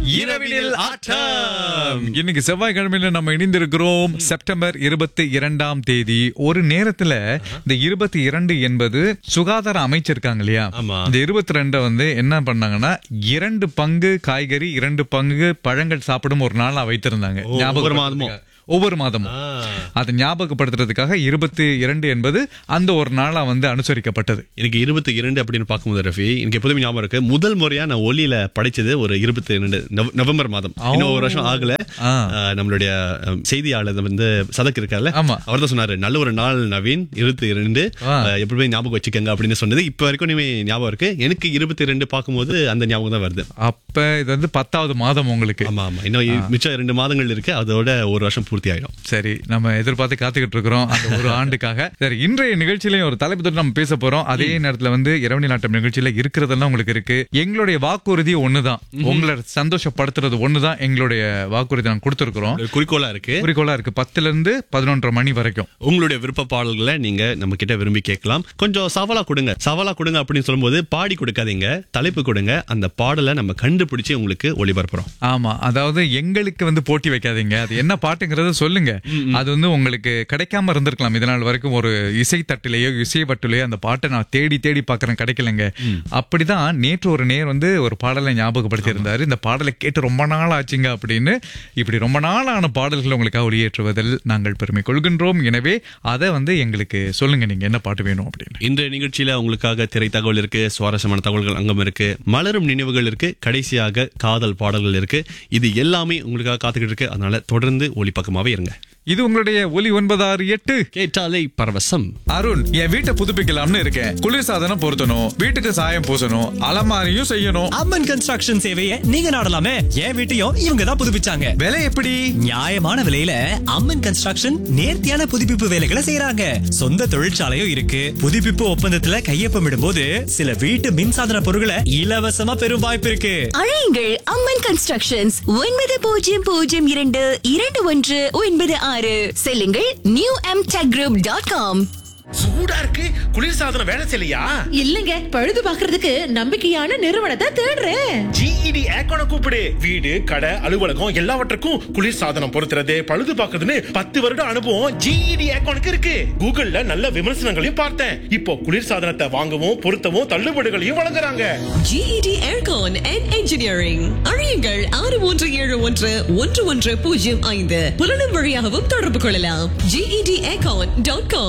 இரவினில் ஆட்டம் இன்னைக்கு செவ்வாய்க்கிழமையில நம்ம இணைந்திருக்கிறோம் செப்டம்பர் இருபத்தி இரண்டாம் தேதி ஒரு நேரத்துல இந்த இருபத்தி இரண்டு என்பது சுகாதார அமைச்சர் இருக்காங்க இல்லையா ஆமா. இந்த இருபத்தி ரெண்டை வந்து என்ன பண்ணாங்கன்னா இரண்டு பங்கு காய்கறி இரண்டு பங்கு பழங்கள் சாப்பிடும் ஒரு நாளா வைத்திருந்தாங்க ஓ, ஒவ்வொரு மாதமும். ஞாபகப்படுத்துறதுக்காக. ஒவ்வொரு மாதமும் அதை ஞாபகப்படுத்துறதுக்காக இருபத்தி இரண்டு என்பது அந்த ஒரு நாளா வந்து அனுசரிக்கப்பட்டது எனக்கு இருபத்தி இரண்டு அப்படின்னு பார்க்கும்போது ரஃபி எனக்கு எப்போதுமே ஞாபகம் இருக்கு முதல் முறையா நான் ஒலியில படிச்சது ஒரு இருபத்தி ரெண்டு நவம்பர் மாதம் இன்னும் ஒரு வருஷம் ஆகல ஆ. ஆஹ், நம்மளுடைய அஹ், செய்தியாளர் வந்து சதக் இருக்கார்ல ஆமா. அவர் தான் சொன்னாரு நல்ல ஒரு நாள் நவீன் இருபத்தி இரண்டு ஆ. ஆஹ், எப்பவுமே ஞாபகம் வச்சுக்கோங்க அப்படின்னு சொன்னது இப்ப வரைக்கும் இனிமே ஞாபகம் இருக்கு எனக்கு இருபத்தி ரெண்டு பார்க்கும்போது அந்த ஞாபகம் தான் வருது அப்ப இது வந்து பத்தாவது மாதம் உங்களுக்கு ஆமா ஆமா இன்னும் மிச்சம் ரெண்டு மாதங்கள் இருக்கு அதோட ஒரு வருஷம் பூர்த்தி ஆயிடும் சரி நம்ம எதிர்பார்த்து காத்துக்கிட்டு இருக்கிறோம் அந்த ஒரு ஆண்டுக்காக சரி இன்றைய நிகழ்ச்சியிலையும் ஒரு தலைப்பு தொட்டு நம்ம பேச போறோம் அதே நேரத்துல வந்து இரவணி நாட்டம் நிகழ்ச்சியில இருக்கிறதெல்லாம் உங்களுக்கு இருக்கு எங்களுடைய வாக்குறுதி ஒண்ணுதான் உங்களை சந்தோஷப்படுத்துறது ஒண்ணுதான் எங்களுடைய வாக்குறுதி நாங்க கொடுத்திருக்கிறோம் ஒரு குறிக்கோளா இருக்கு குறிக்கோளா இருக்கு பத்துல இருந்து பதினொன்றரை மணி வரைக்கும் உங்களுடைய விருப்ப பாடல்களை நீங்க நம்ம கிட்ட விரும்பி கேட்கலாம் கொஞ்சம் சவாலா கொடுங்க சவாலா கொடுங்க அப்படின்னு சொல்லும்போது பாடி கொடுக்காதீங்க தலைப்பு கொடுங்க அந்த பாடலை நம்ம கண்டுபிடிச்சு உங்களுக்கு ஒளிபரப்புறோம் ஆமா அதாவது எங்களுக்கு வந்து போட்டி வைக்காதீங்க அது என்ன பாட்டுங்கிறத சொல்லுங்க அது வந்து உங்களுக்கு கிடைக்காம இருந்திருக்கலாம் இதனால் வரைக்கும் ஒரு இசை தட்டிலேயோ இசை பட்டிலேயோ அந்த பாட்டை நான் தேடி தேடி பாக்குறேன் கிடைக்கலங்க அப்படிதான் நேற்று ஒரு நேர் வந்து ஒரு பாடலை ஞாபகப்படுத்தி இருந்தாரு இந்த பாடலை கேட்டு ரொம்ப நாள் ஆச்சுங்க அப்படின்னு இப்படி ரொம்ப நாளான பாடல்களை உங்களுக்காக ஒளியேற்றுவதில் நாங்கள் பெருமை கொள்கின்றோம் எனவே அதை வந்து எங்களுக்கு சொல்லுங்க நீங்க என்ன பாட்டு வேணும் அப்படின்னு இன்றைய நிகழ்ச்சியில உங்களுக்காக திரை தகவல் இருக்கு சுவாரஸ்யமான தகவல்கள் அங்கம் இருக்கு மலரும் நினைவுகள் இருக்கு கடைசியாக காதல் பாடல்கள் இருக்கு இது எல்லாமே உங்களுக்காக காத்துக்கிட்டு இருக்கு அதனால தொடர்ந்து ஒளிப்பக்கமாவே இருங்க இது உங்களுடைய ஒலி ஒன்பதாறு எட்டு கேட்டாலே பரவசம் அருண் என் வீட்டை புதுப்பிக்கலாம்னு இருக்கேன் குளிர்சாதனம் பொருத்தணும் வீட்டுக்கு சாயம் பூசணும் அலமாரியும் செய்யணும் அம்மன் கன்ஸ்ட்ரக்ஷன் சேவையை நீங்க நாடலாமே என் வீட்டையும் இவங்க தான் புதுப்பிச்சாங்க விலை எப்படி நியாயமான விலையில அம்மன் கன்ஸ்ட்ரக்ஷன் நேர்த்தியான புதுப்பிப்பு வேலைகளை செய்யறாங்க சொந்த தொழிற்சாலையும் இருக்கு புதுப்பிப்பு ஒப்பந்தத்துல கையொப்பமிடும்போது சில வீட்டு மின்சாதன பொருட்களை இலவசமா பெறும் வாய்ப்பு இருக்கு அழையுங்கள் அம்மன் கன்ஸ்ட்ரக்ஷன்ஸ் ஒன்பது பூஜ்ஜியம் பூஜ்ஜியம் இரண்டு இரண்டு ஒன்று ஒன்பது ஆறு செல்லுங்கள் new M tech group dot com சூடா இருக்கு குளிர்சாதனம் வேலை செய்யலையா இல்லங்க பழுது பாக்குறதுக்கு நம்பிக்கையான நிறுவனத்தை தேடுறேன் ஜிஇடி ஏக்கோன கூப்பிடு வீடு கடை அலுவலகம் எல்லாவற்றுக்கும் குளிர்சாதனம் பொருத்துறது பழுது பார்க்கறதுன்னு பத்து வருட அனுபவம் ஜிஇடி ஏக்கோனுக்கு இருக்கு கூகுள்ல நல்ல விமர்சனங்களையும் பார்த்தேன் இப்போ குளிர்சாதனத்தை வாங்கவும் பொருத்தவும் தள்ளுபடிகளையும் வழங்குறாங்க GED Aircon and Engineering அழையுங்கள் ஆறு ஒன்று ஏழு ஒன்று ஒன்று ஒன்று பூஜ்ஜியம் ஐந்து புலனும் வழியாகவும் தொடர்பு கொள்ளலாம் GED Aircon டாட் காம்